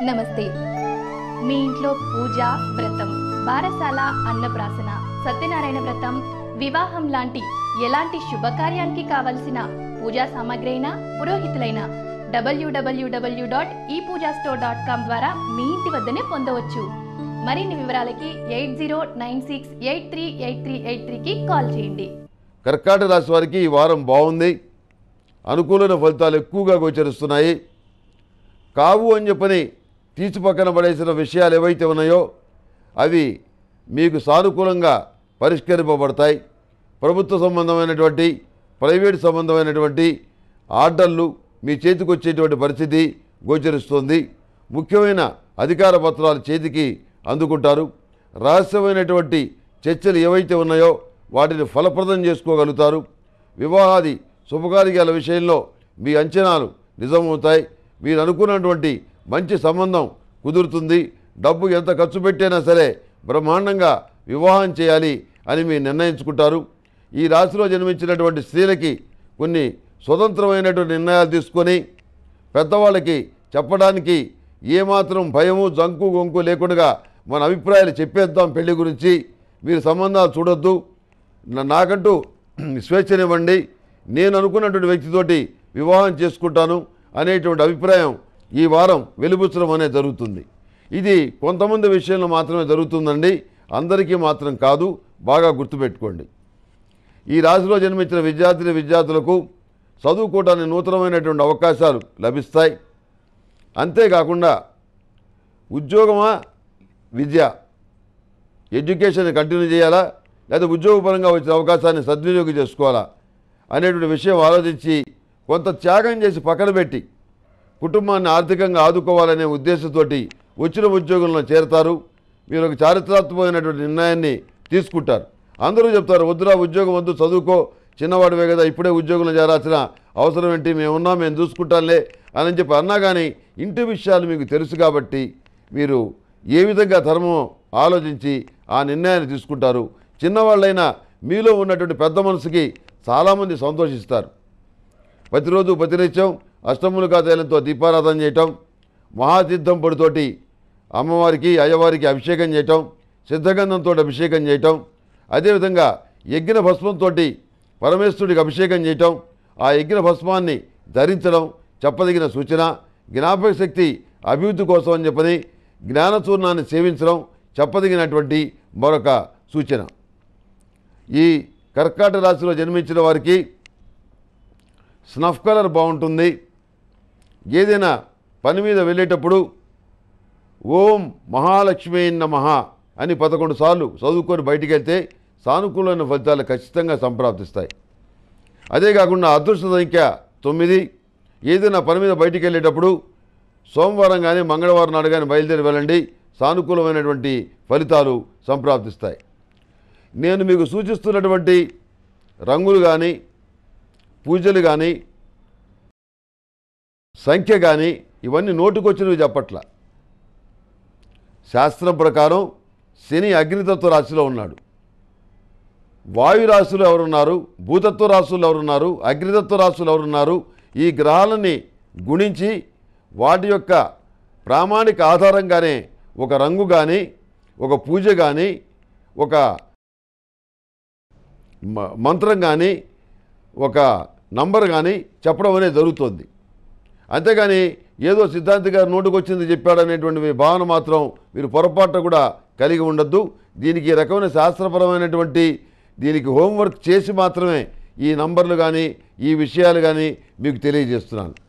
నమస్తే మీ ఇంట్లో పూజ వ్రతం బారసాల అన్నప్రాసన సత్యనారాయణ వ్రతం వివాహం లాంటి ఎలాంటి శుభకార్యానికి కావలసిన పూజా సామాగ్రి అయినా పురోహితులైన డబ్ల్యూడబ్ల్యూడబ్ల్యూ డాట్ ఈ పూజా స్టోర్ డాట్ కామ్ ద్వారా మీ ఇంటి వద్దనే పొందవచ్చు మరిన్ని వివరాలకి eight zero nine six eight three eight three eight త్రీకి కాల్ చేయండి కర్కాటక రాశి వారికి ఈ వారం బాగుంది అనుకూలమైన ఫలితాలు ఎక్కువగా గోచరిస్తున్నాయి కావు అని చెప్పని తీసి పక్కన పడేసిన విషయాలు ఏవైతే ఉన్నాయో అవి మీకు సానుకూలంగా పరిష్కరింపబడతాయి ప్రభుత్వ సంబంధమైనటువంటి ప్రైవేట్ సంబంధమైనటువంటి ఆర్డర్లు మీ చేతికి వచ్చేటువంటి పరిస్థితి గోచరిస్తుంది ముఖ్యమైన అధికార పత్రాలు చేతికి అందుకుంటారు రహస్యమైనటువంటి చర్చలు ఏవైతే ఉన్నాయో వాటిని ఫలప్రదం చేసుకోగలుగుతారు వివాహాది శుభకార్యాల విషయంలో మీ అంచనాలు నిజమవుతాయి మీరు అనుకున్నటువంటి మంచి సంబంధం కుదురుతుంది డబ్బు ఎంత ఖర్చు పెట్టైనా సరే బ్రహ్మాండంగా వివాహం చేయాలి అని మీరు నిర్ణయించుకుంటారు ఈ రాశిలో జన్మించినటువంటి స్త్రీలకి కొన్ని స్వతంత్రమైనటువంటి నిర్ణయాలు తీసుకొని పెద్దవాళ్ళకి చెప్పడానికి ఏమాత్రం భయము జంకు గొంకు లేకుండా మన అభిప్రాయాలు చెప్పేద్దాం పెళ్లి గురించి మీరు సంబంధాలు చూడొద్దు నా- నాకంటూ స్వేచ్ఛనివ్వండి నేను అనుకున్నటువంటి వ్యక్తితోటి వివాహం చేసుకుంటాను అనేటువంటి అభిప్రాయం ఈ వారం వెలుబుచ్చడం అనేది జరుగుతుంది ఇది కొంతమంది విషయంలో మాత్రమే జరుగుతుందండి అందరికీ మాత్రం కాదు బాగా గుర్తుపెట్టుకోండి ఈ రాశిలో జన్మించిన విద్యార్థిని విద్యార్థులకు చదువుకోవడానికి నూతనమైనటువంటి అవకాశాలు లభిస్తాయి అంతేకాకుండా ఉద్యోగమా విద్య ఎడ్యుకేషన్ కంటిన్యూ చేయాలా లేదా ఉద్యోగపరంగా వచ్చిన అవకాశాన్ని సద్వినియోగం చేసుకోవాలా అనేటువంటి విషయం ఆలోచించి కొంత త్యాగం చేసి పక్కన పెట్టి కుటుంబాన్ని ఆర్థికంగా ఆదుకోవాలనే ఉద్దేశంతోటి వచ్చిన ఉద్యోగంలో చేరతారు మీరు ఒక చారిత్రాత్మకమైనటువంటి నిర్ణయాన్ని తీసుకుంటారు అందరూ చెప్తారు వద్దురా ఉద్యోగం వద్దు చదువుకో చిన్నవాడివే కదా ఇప్పుడే ఉద్యోగంలో చేరాల్సిన అవసరం ఏంటి మేము ఉన్నాం మేము చూసుకుంటాంలే అని చెప్పి అన్నా కానీ ఇంటి విషయాలు మీకు తెలుసు కాబట్టి మీరు ఏ విధంగా ధర్మం ఆలోచించి ఆ నిర్ణయాన్ని తీసుకుంటారు చిన్నవాళ్ళైనా మీలో ఉన్నటువంటి పెద్ద మనసుకి చాలామంది సంతోషిస్తారు ప్రతిరోజు ప్రతినిత్యం అష్టములుగా తైలంతో దీపారాధన చేయటం మహాతీర్థం పొడితోటి అమ్మవారికి అయ్యవారికి అభిషేకం చేయటం సిద్ధగంధంతో అభిషేకం చేయటం అదేవిధంగా యజ్ఞ భస్మంతో పరమేశ్వరుడికి అభిషేకం చేయటం ఆ యజ్ఞ భస్మాన్ని ధరించడం చెప్పదగిన సూచన జ్ఞాపక శక్తి అభివృద్ధి కోసం అని చెప్పని జ్ఞానచూర్ణాన్ని సేవించడం చెప్పదగినటువంటి మరొక సూచన ఈ కర్కాటక రాశిలో జన్మించిన వారికి స్నఫ్ కలర్ బాగుంటుంది ఏదైనా పని మీద వెళ్ళేటప్పుడు ఓం మహాలక్ష్మీ నమః అని పదకొండు సార్లు చదువుకొని బయటికి వెళ్తే సానుకూలమైన ఫలితాలు ఖచ్చితంగా సంప్రాప్తిస్తాయి అదే కాకుండా అదృష్ట సంఖ్య తొమ్మిది ఏదైనా పని మీద బయటికి వెళ్ళేటప్పుడు సోమవారం కానీ మంగళవారం నాడు కానీ బయలుదేరి వెళ్ళండి సానుకూలమైనటువంటి ఫలితాలు సంప్రాప్తిస్తాయి నేను మీకు సూచిస్తున్నటువంటి రంగులు కానీ పూజలు కానీ సంఖ్య కానీ ఇవన్నీ నోటుకొచ్చినవి చెప్పట్ల శాస్త్రం ప్రకారం శని అగ్నితత్వ రాశిలో ఉన్నాడు వాయు రాశులు ఎవరున్నారు భూతత్వ రాశులు ఎవరున్నారు అగ్నితత్వ రాశులు ఎవరున్నారు ఈ గ్రహాలని గుణించి వాటి యొక్క ప్రామాణిక ఆధారంగానే ఒక రంగు కానీ ఒక పూజ కానీ ఒక మ- మంత్రం కానీ ఒక నంబర్ కానీ చెప్పడం అనేది జరుగుతుంది అంతేగాని ఏదో సిద్ధాంతి గారు నోటుకొచ్చింది చెప్పాడనేటువంటి భావన మాత్రం మీరు పొరపాటు కూడా కలిగి ఉండొద్దు దీనికి ఈ రకమైన శాస్త్రపరమైనటువంటి దీనికి హోంవర్క్ చేసి మాత్రమే ఈ నంబర్లు కానీ ఈ విషయాలు కానీ మీకు తెలియజేస్తున్నాను